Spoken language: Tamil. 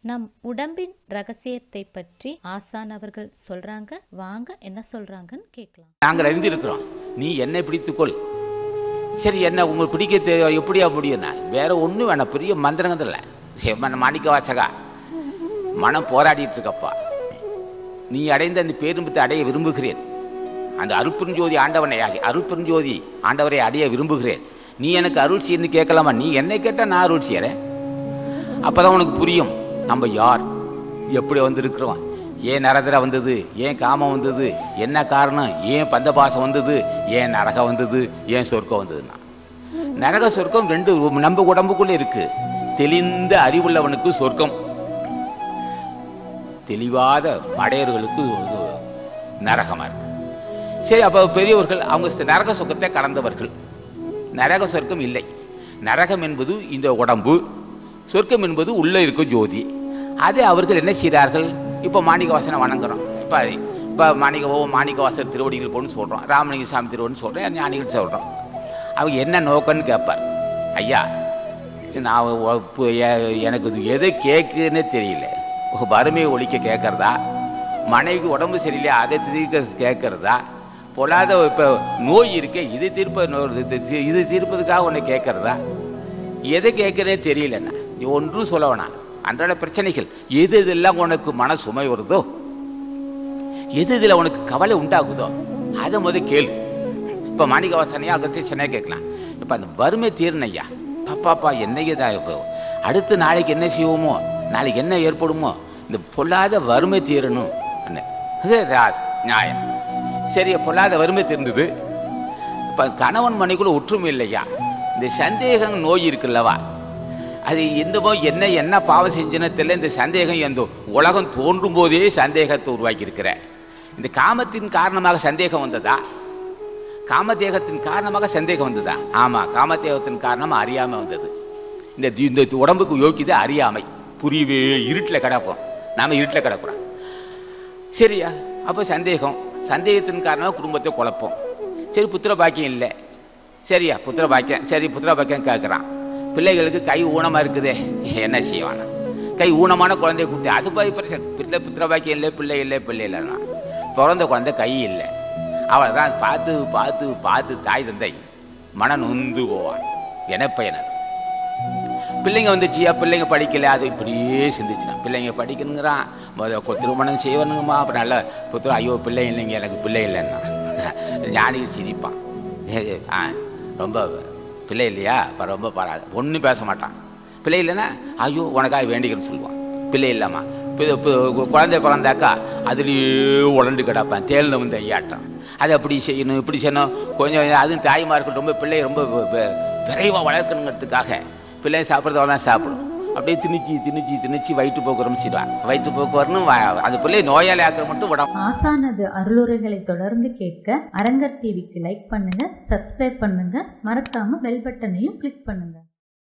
நம் உடம்பின் ரகசியத்தை பற்றி ஆசான் அவர்கள் சொல்றாங்க வாங்க என்ன சொல்றாங்கன்னு கேட்கலாம் நாங்கள் அறிந்திருக்கிறோம் நீ என்னை பிடித்துக்கொள் சரி என்ன உங்களுக்கு பிடிக்க தெ- எப்படியா முடியும்னா வேற ஒன்றும் வேணாம் பெரிய மந்திரங்கள் இல்லை செம்மன் மாணிக்க வாசகா மனம் போராடிட்டு இருக்கப்பா நீ அடைந்த அந்த பேரும்பத்தை அடைய விரும்புகிறேன் அந்த அருட்பெருஞ்சோதி ஆண்டவனை அருட்பெருஞ்சோதி ஆண்டவரை அடைய விரும்புகிறேன் நீ எனக்கு அருள் செய்யன்னு கேட்கலாமா நீ என்னை கேட்டால் நான் அருள் செய்யறேன் அப்பதான் உனக்கு புரியும் நம்ம யார் எப்படி வந்திருக்கிறோம் ஏன் நரதிர வந்தது ஏன் காமம் வந்தது என்ன காரணம் ஏன் பந்தபாசம் வந்தது ஏன் நரகம் வந்தது ஏன் சொர்க்கம் வந்ததுன்னா நரக சொர்க்கம் ரெண்டு நம்ம உடம்புக்குள்ள இருக்கு தெளிந்த அறிவுள்ளவனுக்கு சொர்க்கம் தெளிவாத மடையர்களுக்கு இது நரகமா இருக்கு சரி அப்போ பெரியவர்கள் அவங்க ஸ் நரக சொர்க்கத்தை கடந்தவர்கள் நரக சொர்க்கம் இல்லை நரகம் என்பது இந்த உடம்பு சொர்க்கம் என்பது உள்ளே இருக்கும் ஜோதி அதை அவர்கள் என்ன செய்கிறார்கள் இப்போ மாணிக்கவாசனை வணங்குறோம் இப்போ இப்போ மாணிக்க ஓ மாணிக்கவாசர் திருவடிகள் போன்னு சொல்கிறோம் ராமலிங்க சாமி திருவடின்னு சொல்கிறேன் ஞானிகள் சொல்கிறோம் அவங்க என்ன நோக்கம்னு கேட்பார் ஐயா நான் ஒ- இப்போ எ- எனக்கு இது எதை கேட்குதுன்னே தெரியல வறுமையை ஒழிக்க கேட்கறதா மனைவிக்கு உடம்பு சரியில்லையா அதை தீர்க்க கேட்கறதா பொல்லாத இப்போ நோய் இருக்கே இது தீர்ப்ப நோ- இது தீ- இது தீர்ப்பதுக்காக உன்னை கேட்கறதா எதை கேட்கறதே தெரியலண்ணா நீ ஒன்றும் சொல்ல வேணாம் அன்றாட பிரச்சனைகள் எது இதெல்லாம் உனக்கு மன சுமை வருதோ எது இதில் உனக்கு கவலை உண்டாகுதோ அதை முத கேளு இப்போ மாணிக்க வாசனையா அகத்தை சென்னை கேட்கலாம் இப்போ அந்த வறுமை தீரணும் ஐயா பாப்பாப்பா என்னைக்கு தான் இப்போ அடுத்து நாளைக்கு என்ன செய்வோமோ நாளைக்கு என்ன ஏற்படுமோ இந்த பொல்லாத வறுமை தீரணும் என்ன அது ரா- நியாயம் சரி பொல்லாத வறுமை தீர்ந்தது இப்போ கணவன் மனைக்குள்ள ஒற்றுமை இல்லையா இந்த சந்தேகம் நோய் இருக்குல்லவா அது எந்தமோ என்ன என்ன பாவம் செஞ்சுன்னு தெரியல இந்த சந்தேகம் எந்த உலகம் தோன்றும் போதே சந்தேகத்தை உருவாக்கி இருக்கிற இந்த காமத்தின் காரணமாக சந்தேகம் வந்ததா காமதேகத்தின் காரணமாக சந்தேகம் வந்ததா ஆமா காமதேகத்தின் காரணமா அறியாமை வந்தது இந்த தி- இந்த உடம்புக்கு யோக்கியது அறியாமை புரியவே இருட்டில் கிடப்போம் நாம இருட்டில் கிடக்குறோம் சரியா அப்போ சந்தேகம் சந்தேகத்தின் காரணமாக குடும்பத்தை குழப்பம் சரி புத்திர பாக்கியம் இல்லை சரியா புத்திர பாக்கியம் சரி புத்திர பாக்கியம் கேட்குறான் பிள்ளைகளுக்கு கை ஊனமா இருக்குதே என்ன செய்வானா கை ஊனமான குழந்தைய கொடுத்து அது போய் பிரச்சனை பிள்ளை புத்திர பாக்கியம் இல்லை பிள்ளை இல்லை பிள்ளை இல்லைன்னா பிறந்த குழந்தை கை இல்லை அவள் தான் பார்த்து பார்த்து பார்த்து தாய் தந்தை மன நொந்து போவான் எனப்பயனர் பிள்ளைங்க வந்துச்சியா பிள்ளைங்க படிக்கல அது இப்படியே சிந்திச்சுனா பிள்ளைங்க படிக்கணுங்கிறான் முத கொ- திருமணம் செய்வனுங்கம்மா அப்புறம் நல்ல புத்திரம் ஐயோ பிள்ளை இல்லைங்க எனக்கு பிள்ளை இல்லைன்னா ஞானிகள் சிரிப்பான் ஏ, ஏ, ஆ ரொம்ப பிள்ளை இல்லையா அப்போ ரொம்ப பரவாயில்ல ஒன்றும் பேச மாட்டான் பிள்ளை இல்லைன்னா ஐயோ உனக்காக வேண்டிக்கிறேன்னு சொல்லுவான் பிள்ளை இல்லாமா பி- பி- குழந்தை பிறந்தாக்கா அதுலேயே உழண்டு கிடப்பான் தேர்ந்த வந்து ஐயாட்டம் அதை அப்படி செய்யணும் இப்படி செய்யணும் கொஞ்சம் அதுவும் தாய்மார்கள் ரொம்ப பிள்ளை ரொம்ப வி- வி- விரைவாக வளர்க்கணுங்கிறதுக்காக பிள்ளை சாப்பிட்றதெல்லாம் சாப்பிடும் அப்படியே திணிச்சு திணிச்சு திணிச்சு வயிற்று போக்கு ஆரம்பிச்சிடுவான் வயிற்று போக்கு வரணும் வ- அந்த பிள்ளை நோயாளி ஆக்கிற மட்டும் விட ஆசானது அருளுரைகளை தொடர்ந்து கேட்க அரங்கர் டிவிக்கு லைக் பண்ணுங்க சப்ஸ்கிரைப் பண்ணுங்க மறக்காம பெல் பட்டனையும் கிளிக் பண்ணுங்க